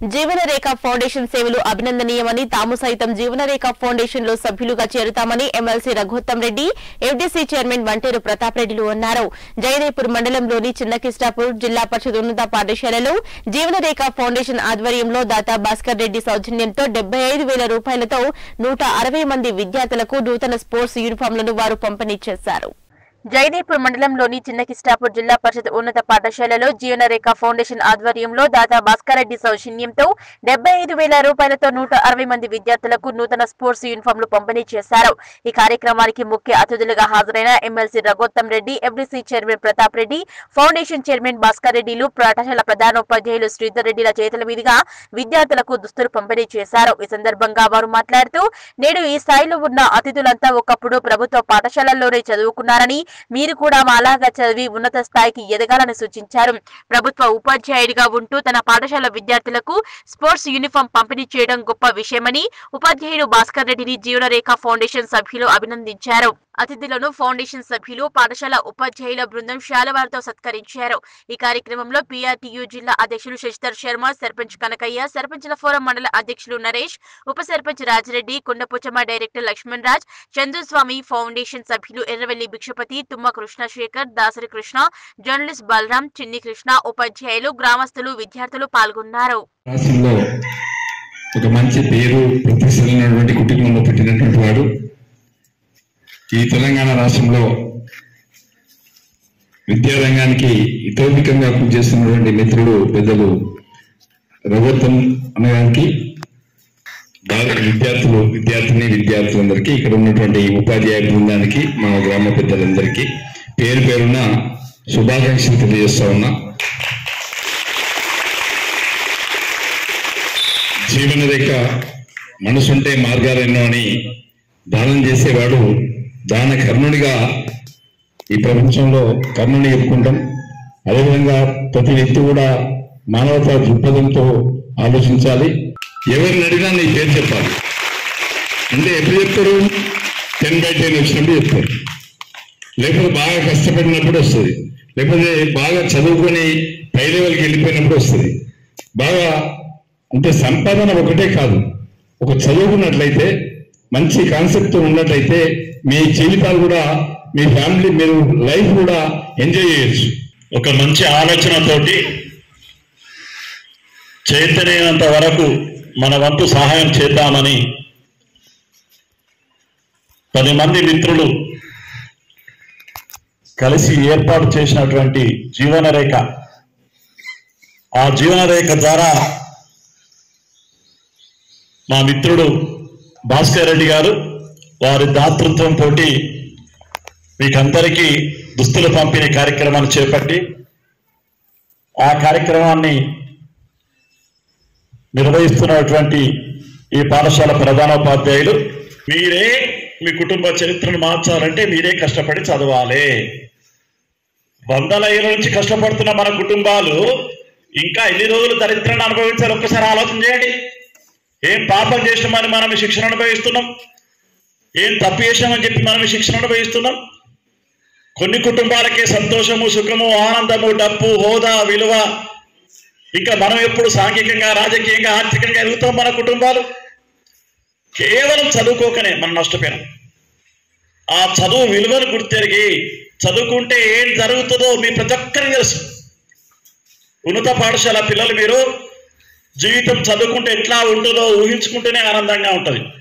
జీవనరేఖ foundation సేవలు అభినందనీయమని తాము సైతం జీవనరేఖ ఫౌండేషన్ లో సభ్యులుగా చేరుతామని MLC Raghuttam Reddy FDC chairman Vanteru Pratap రెడ్డిలు అన్నారు జయదేపూర్ మండలంలోని చిన్నకిష్టాపూర్ జిల్లా పరిషత్ ఉన్నత పాఠశాలలో జీవనరేఖ ఫౌండేషన్ ఆధ్వర్యంలో దాతా భాస్కర్ రెడ్డి సౌజన్యంతో డెబ్బై ఐదు వేల రూపాయలతో నూట అరవై మంది విద్యార్థులకు నూతన స్పోర్ట్స్ యూనిఫామ్లను వారు పంపిణీ చేశారు జైదేపూర్ మండలంలోని చిన్నకిష్టాపూర్ జిల్లా పరిషత్ ఉన్నత పాఠశాలలో జీవనరేఖ ఫౌండేషన్ ఆధ్వర్యంలో దాదా భాస్కర్ రెడ్డి సౌజన్యంతో డెబ్బై ఐదు వేల రూపాయలతో నూట అరవై మంది విద్యార్థులకు నూతన స్పోర్ట్స్ యూనిఫామ్లు పంపిణీ చేశారు ఈ కార్యక్రమానికి ముఖ్య అతిథులుగా హాజరైన MLC Raghottam Reddy FDC chairman Pratap Reddy foundation chairman Bhaskar రెడ్డిలు పాఠశాల ప్రధానోపాధ్యాయులు శ్రీధర్ రెడ్డిల చేతుల మీదుగా విద్యార్థులకు దుస్తులు పంపిణీ చేశారు ఈ సందర్భంగా వారు మాట్లాడుతూ నేడు ఈ స్థాయిలో ఉన్న అతిథులంతా ఒకప్పుడు ప్రభుత్వ పాఠశాలల్లోనే చదువుకున్నారని మీరు కూడా మాలాగా చదివి ఉన్నత స్థాయికి ఎదగాలని సూచించారు ప్రభుత్వ ఉపాధ్యాయుడిగా ఉంటూ తన పాఠశాల విద్యార్థులకు స్పోర్ట్స్ యూనిఫామ్ పంపిణీ చేయడం గొప్ప విషయమని ఉపాధ్యాయుడు భాస్కర్ రెడ్డిని జీవనరేఖ ఫౌండేషన్ సభ్యులు అభినందించారు అతిథులను ఫౌండేషన్ సభ్యులు పాఠశాల ఉపాధ్యాయుల బృందం శాలవారితో సత్కరించారు ఈ కార్యక్రమంలో పీఆర్టీయూ జిల్లా అధ్యక్షులు శశిధర్ శర్మ సర్పంచ్ కనకయ్య సర్పంచ్ల ఫోరం మండల అధ్యక్షులు నరేష్ ఉప సర్పంచ్ రాజిరెడ్డి కొండపుచ్చమ్మ డైరెక్టర్ లక్ష్మణ్ రాజ్ చంద్రస్వామి ఫౌండేషన్ సభ్యులు ఎర్రవెల్లి భిక్షపతి తుమ్మ కృష్ణశేఖర్ దాసరి కృష్ణ జర్నలిస్ట్ బలరాం చిన్ని కృష్ణ ఉపాధ్యాయులు గ్రామస్తులు విద్యార్థులు పాల్గొన్నారు రాష్ట్రంలో ఒక మంచి పేరు ప్రతిష్టలు ఉన్నటువంటి కుటుంబంలో పుట్టినటువంటి వాడు ఈ తెలంగాణ రాష్ట్రంలో విద్యారంగానికి ఇతోధికంగా కృషి చేస్తున్నటువంటి మిత్రుడు పెద్దలు రఘోత్తం అన్నగారికి బాగా విద్యార్థులు విద్యార్థిని విద్యార్థులందరికీ ఇక్కడ ఉన్నటువంటి ఉపాధ్యాయ బృందానికి మా గ్రామ పెద్దలందరికీ పేరు పేరున శుభాకాంక్షలు తెలియజేస్తా ఉన్నా జీవన రేఖ మనసుంటే మార్గాలెన్నో అని దానం చేసేవాడు దాన కర్ణుడిగా ఈ ప్రపంచంలో కర్ణుని చెప్పుకుంటాం అదేవిధంగా ప్రతి వ్యక్తి కూడా మానవతా దృక్పథంతో ఆలోచించాలి ఎవరిని అడిగినా నీ పేరు చెప్పాలి అంటే ఎప్పుడు చెప్తారు టెన్ బై టెన్ వచ్చినప్పుడు చెప్తారు లేకపోతే బాగా కష్టపడినప్పుడు వస్తుంది లేకపోతే బాగా చదువుకొని పై లెవెల్కి వెళ్ళిపోయినప్పుడు వస్తుంది బాగా అంటే సంపాదన ఒకటే కాదు ఒక చదువుకున్నట్లయితే మంచి కాన్సెప్ట్ ఉన్నట్లయితే మీ జీవితాలు కూడా మీ ఫ్యామిలీ మీరు లైఫ్ కూడా ఎంజాయ్ చేయొచ్చు ఒక మంచి ఆలోచనతోటి చైతన్యనంత వరకు మన వంతు సహాయం చేద్దామని పది మంది మిత్రులు కలిసి ఏర్పాటు చేసినటువంటి జీవన రేఖ ఆ జీవన రేఖ ద్వారా మా మిత్రుడు భాస్కర్ రెడ్డి గారు వారి దాతృత్వంతో మీకందరికీ దుస్తుల పంపిణీ కార్యక్రమాన్ని చేపట్టి ఆ కార్యక్రమాన్ని నిర్వహిస్తున్నటువంటి ఈ పాఠశాల ప్రధానోపాధ్యాయులు మీరే మీ కుటుంబ చరిత్రను మార్చాలంటే మీరే కష్టపడి చదవాలి వందల ఏళ్ళ నుంచి కష్టపడుతున్న మన కుటుంబాలు ఇంకా ఎన్ని రోజులు దరిద్రాన్ని అనుభవించాలి ఒక్కసారి ఆలోచన చేయండి ఏం పాపం చేసినామని మనం ఈ శిక్షణ అనుభవిస్తున్నాం ఏం తప్పు చేసినామని చెప్పి మనం ఈ శిక్షణ అనుభవిస్తున్నాం కొన్ని కుటుంబాలకే సంతోషము సుఖము ఆనందము డబ్బు హోదా విలువ ఇంకా మనం ఎప్పుడు సాంఘికంగా రాజకీయంగా ఆర్థికంగా ఎదుగుతాం మన కుటుంబాలు కేవలం చదువుకోకనే మనం నష్టపోయినాం ఆ చదువు విలువను గుర్తెరిగి చదువుకుంటే ఏం జరుగుతుందో మీ ప్రతి ఒక్కరికి తెలుసు ఉన్నత పాఠశాల పిల్లలు మీరు జీవితం చదువుకుంటే ఎట్లా ఉంటుందో ఊహించుకుంటేనే ఆనందంగా ఉంటుంది